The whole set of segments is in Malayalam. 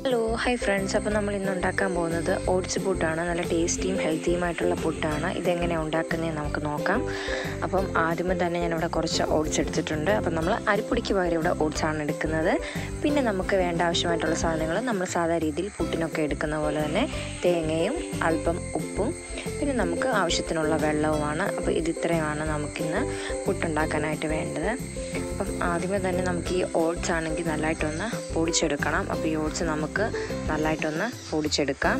ഹലോ ഹായ് ഫ്രണ്ട്സ് അപ്പോൾ നമ്മൾ ഇന്ന് ഉണ്ടാക്കാൻ പോകുന്നത് ഓട്സ് പുട്ടാണ് നല്ല ടേസ്റ്റിയും ഹെൽത്തിയുമായിട്ടുള്ള പുട്ടാണ് ഇതെങ്ങനെയാണ് ഉണ്ടാക്കുന്നതെന്ന് നമുക്ക് നോക്കാം അപ്പം ആദ്യമേ തന്നെ ഞാനിവിടെ കുറച്ച് ഓട്സ് എടുത്തിട്ടുണ്ട് അപ്പം നമ്മൾ അരിപ്പൊടിക്ക് പകരം ഇവിടെ ഓട്സ് ആണ് എടുക്കുന്നത് പിന്നെ നമുക്ക് വേണ്ട ആവശ്യമായിട്ടുള്ള സാധനങ്ങൾ നമ്മൾ സാധാ രീതിയിൽ പുട്ടിനൊക്കെ എടുക്കുന്ന പോലെ തന്നെ തേങ്ങയും അല്പം ഉപ്പും പിന്നെ നമുക്ക് ആവശ്യത്തിനുള്ള വെള്ളവുമാണ് അപ്പോൾ ഇത് ഇത്രയുമാണ് നമുക്കിന്ന് പുട്ടുണ്ടാക്കാനായിട്ട് വേണ്ടത് അപ്പം ആദ്യമേ തന്നെ നമുക്ക് ഈ ഓട്സ് ആണെങ്കിൽ നല്ലതായിട്ടൊന്ന് പൊടിച്ചെടുക്കണം അപ്പോൾ ഈ ഓട്സ് നമുക്ക് നല്ലതായിട്ടൊന്ന് പൊടിച്ചെടുക്കാം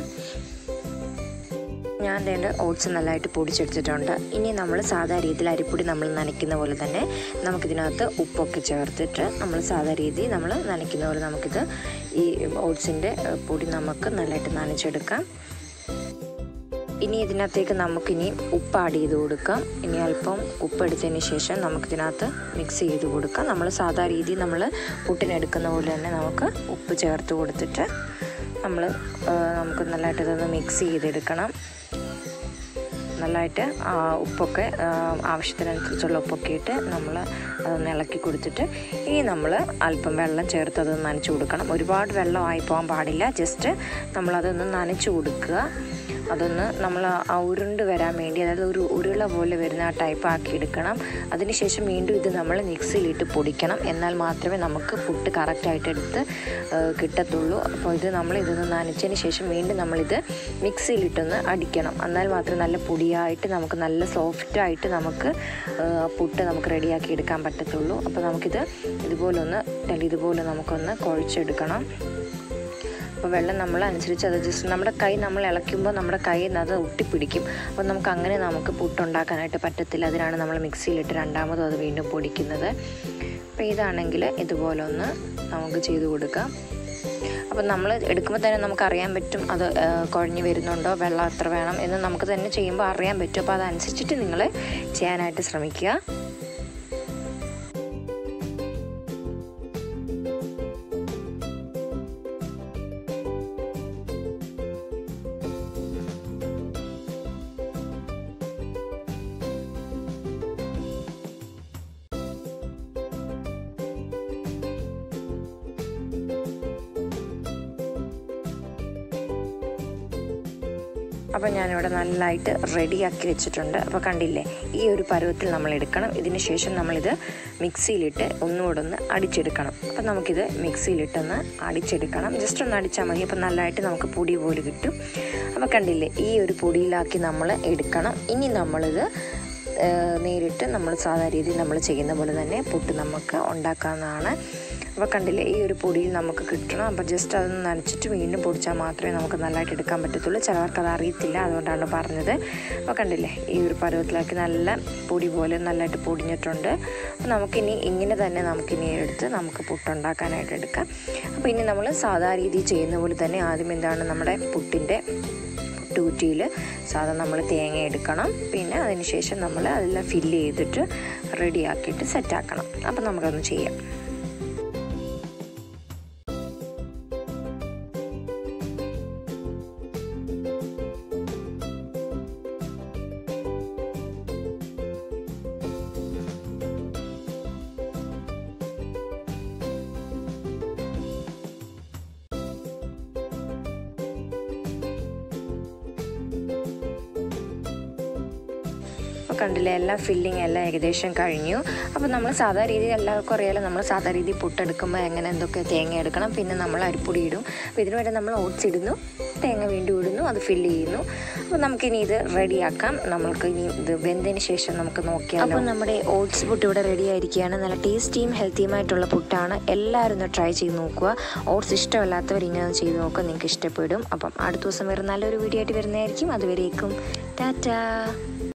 ഞാൻ വേണ്ട ഓട്സ് നല്ലതായിട്ട് പൊടിച്ചെടുത്തിട്ടുണ്ട് ഇനി നമ്മൾ സാധാ രീതിയിൽ അരിപ്പൊടി നമ്മൾ നനയ്ക്കുന്ന പോലെ തന്നെ നമുക്കിതിനകത്ത് ഉപ്പൊക്കെ ചേർത്തിട്ട് നമ്മൾ സാധാ രീതിയിൽ നമ്മൾ നനയ്ക്കുന്ന പോലെ നമുക്കിത് ഈ ഓട്സിൻ്റെ പൊടി നമുക്ക് നല്ലതായിട്ട് നനച്ചെടുക്കാം ഇനി ഇതിനകത്തേക്ക് നമുക്കിനി ഉപ്പ് ആഡ് ചെയ്ത് കൊടുക്കാം ഇനി അല്പം ഉപ്പ് എടുത്തതിന് ശേഷം നമുക്കിതിനകത്ത് മിക്സ് ചെയ്ത് കൊടുക്കാം നമ്മൾ സാധാ രീതിയിൽ നമ്മൾ പുട്ടിനെടുക്കുന്ന പോലെ തന്നെ നമുക്ക് ഉപ്പ് ചേർത്ത് കൊടുത്തിട്ട് നമ്മൾ നമുക്ക് നല്ലതായിട്ട് ഇതൊന്ന് മിക്സ് ചെയ്തെടുക്കണം നല്ലതായിട്ട് ഉപ്പൊക്കെ ആവശ്യത്തിനനുസരിച്ചുള്ള ഉപ്പൊക്കെ ഇട്ട് നമ്മൾ അതൊന്ന് ഇളക്കി കൊടുത്തിട്ട് ഇനി നമ്മൾ അല്പം വെള്ളം ചേർത്ത് അതൊന്ന് നനച്ച് കൊടുക്കണം ഒരുപാട് വെള്ളം ആയി പോകാൻ പാടില്ല ജസ്റ്റ് നമ്മളതൊന്ന് നനച്ച് കൊടുക്കുക അതൊന്ന് നമ്മൾ ആ ഉരുണ്ട് വരാൻ വേണ്ടി അതായത് ഒരു ഉരുള പോലെ വരുന്ന ആ ടൈപ്പ് ആക്കി എടുക്കണം അതിനുശേഷം വീണ്ടും ഇത് നമ്മൾ മിക്സിയിലിട്ട് പൊടിക്കണം എന്നാൽ മാത്രമേ നമുക്ക് പുട്ട് കറക്റ്റായിട്ട് എടുത്ത് കിട്ടത്തുള്ളൂ അപ്പോൾ ഇത് നമ്മൾ ഇതൊന്ന് നനച്ചതിന് ശേഷം വീണ്ടും നമ്മളിത് മിക്സിയിലിട്ടൊന്ന് അടിക്കണം എന്നാൽ മാത്രമേ നല്ല പൊടിയായിട്ട് നമുക്ക് നല്ല സോഫ്റ്റായിട്ട് നമുക്ക് പുട്ട് നമുക്ക് റെഡിയാക്കി എടുക്കാൻ പറ്റത്തുള്ളൂ അപ്പോൾ നമുക്കിത് ഇതുപോലൊന്ന് ഇതുപോലെ നമുക്കൊന്ന് കുഴച്ചെടുക്കണം അപ്പോൾ വെള്ളം നമ്മൾ അനുസരിച്ച് അത് ജസ്റ്റ് നമ്മുടെ കൈ നമ്മൾ ഇളക്കുമ്പോൾ നമ്മുടെ കൈയിൽ നിന്ന് അത് ഒട്ടിപ്പിടിക്കും അപ്പോൾ നമുക്ക് അങ്ങനെ നമുക്ക് പുട്ടുണ്ടാക്കാനായിട്ട് പറ്റത്തില്ല അതിനാണ് നമ്മൾ മിക്സിയിലിട്ട് രണ്ടാമതും അത് വീണ്ടും പൊടിക്കുന്നത് അപ്പോൾ ഇതാണെങ്കിൽ ഇതുപോലെ ഒന്ന് നമുക്ക് ചെയ്ത് കൊടുക്കാം അപ്പം നമ്മൾ എടുക്കുമ്പോൾ തന്നെ നമുക്ക് അറിയാൻ പറ്റും അത് കുഴഞ്ഞ് വരുന്നുണ്ടോ വെള്ളം എത്ര വേണം എന്ന് നമുക്ക് തന്നെ ചെയ്യുമ്പോൾ അറിയാൻ പറ്റും അപ്പോൾ അതനുസരിച്ചിട്ട് നിങ്ങൾ ചെയ്യാനായിട്ട് ശ്രമിക്കുക അപ്പോൾ ഞാനിവിടെ നല്ലതായിട്ട് റെഡിയാക്കി വെച്ചിട്ടുണ്ട് അപ്പോൾ കണ്ടില്ലേ ഈ ഒരു പരുവത്തിൽ നമ്മൾ എടുക്കണം ഇതിന് ശേഷം നമ്മളിത് മിക്സിയിലിട്ട് ഒന്നുകൂടെ ഒന്ന് അടിച്ചെടുക്കണം അപ്പോൾ നമുക്കിത് മിക്സിയിലിട്ടൊന്ന് അടിച്ചെടുക്കണം ജസ്റ്റ് ഒന്ന് അടിച്ചാൽ മതി അപ്പോൾ നല്ലതായിട്ട് നമുക്ക് പൊടി പോലെ കിട്ടും അപ്പോൾ കണ്ടില്ലേ ഈ ഒരു പൊടിയിലാക്കി നമ്മൾ എടുക്കണം ഇനി നമ്മളിത് നേരിട്ട് നമ്മൾ സാധാരണ രീതിയിൽ നമ്മൾ ചെയ്യുന്ന പോലെ തന്നെ പുട്ട് നമുക്ക് ഉണ്ടാക്കാവുന്നതാണ് അപ്പോൾ കണ്ടില്ലേ ഈ ഒരു പൊടിയിൽ നമുക്ക് കിട്ടണം അപ്പോൾ ജസ്റ്റ് അതൊന്ന് നനച്ചിട്ട് വീണ്ടും പൊടിച്ചാൽ മാത്രമേ നമുക്ക് നല്ലതായിട്ട് എടുക്കാൻ പറ്റത്തുള്ളൂ ചിലവർക്ക് അത് അറിയത്തില്ല അതുകൊണ്ടാണ് പറഞ്ഞത് അപ്പോൾ കണ്ടില്ലേ ഈ ഒരു പരുവത്തിലാക്കി നല്ല പൊടി പോലെ നല്ലതായിട്ട് പൊടിഞ്ഞിട്ടുണ്ട് അപ്പോൾ നമുക്കിനി ഇങ്ങനെ തന്നെ നമുക്കിനി എടുത്ത് നമുക്ക് പുട്ടുണ്ടാക്കാനായിട്ട് എടുക്കാം അപ്പോൾ ഇനി നമ്മൾ സാധാരണ രീതിയിൽ ചെയ്യുന്ന പോലെ തന്നെ ആദ്യം എന്താണ് നമ്മുടെ പുട്ടിൻ്റെ ടൂറ്റിയിൽ സാധാരണ നമ്മൾ തേങ്ങ എടുക്കണം പിന്നെ അതിന് ശേഷം നമ്മൾ അതെല്ലാം ഫില്ല് ചെയ്തിട്ട് റെഡിയാക്കിയിട്ട് സെറ്റാക്കണം അപ്പോൾ നമുക്കതൊന്ന് ചെയ്യാം അപ്പോൾ കണ്ടില്ലേ എല്ലാ ഫില്ലിങ് എല്ലാം ഏകദേശം കഴിഞ്ഞു അപ്പോൾ നമ്മൾ സാധാ രീതിയിൽ എല്ലാവർക്കും അറിയാലോ നമ്മൾ സാധാ രീതിയിൽ പുട്ടെടുക്കുമ്പോൾ എങ്ങനെ എന്തൊക്കെ തേങ്ങ എടുക്കണം പിന്നെ നമ്മൾ അരിപ്പൊടി ഇടും അപ്പോൾ ഇതിന് വേണ്ടി നമ്മൾ ഓട്സ് ഇടുന്നു തേങ്ങ വീണ്ടും ഇടുന്നു അത് ഫില്ല് ചെയ്യുന്നു അപ്പോൾ നമുക്കിനി ഇത് റെഡിയാക്കാം നമ്മൾക്ക് ഇനി ഇത് വെന്തതിന് ശേഷം നമുക്ക് നോക്കിയാൽ അപ്പോൾ നമ്മുടെ ഓട്സ് പുട്ട് ഇവിടെ റെഡി ആയിരിക്കുകയാണ് നല്ല ടേസ്റ്റിയും ഹെൽത്തിയുമായിട്ടുള്ള പുട്ടാണ് എല്ലാവരും ഒന്ന് ട്രൈ ചെയ്ത് നോക്കുക ഓട്സ് ഇഷ്ടമല്ലാത്തവർ ഇങ്ങനെ ചെയ്ത് നോക്കുക നിങ്ങൾക്ക് ഇഷ്ടപ്പെടും അപ്പം അടുത്ത ദിവസം വേറെ നല്ലൊരു വീഡിയോ ആയിട്ട് വരുന്നതായിരിക്കും അതുവരേക്കും ടാറ്റാ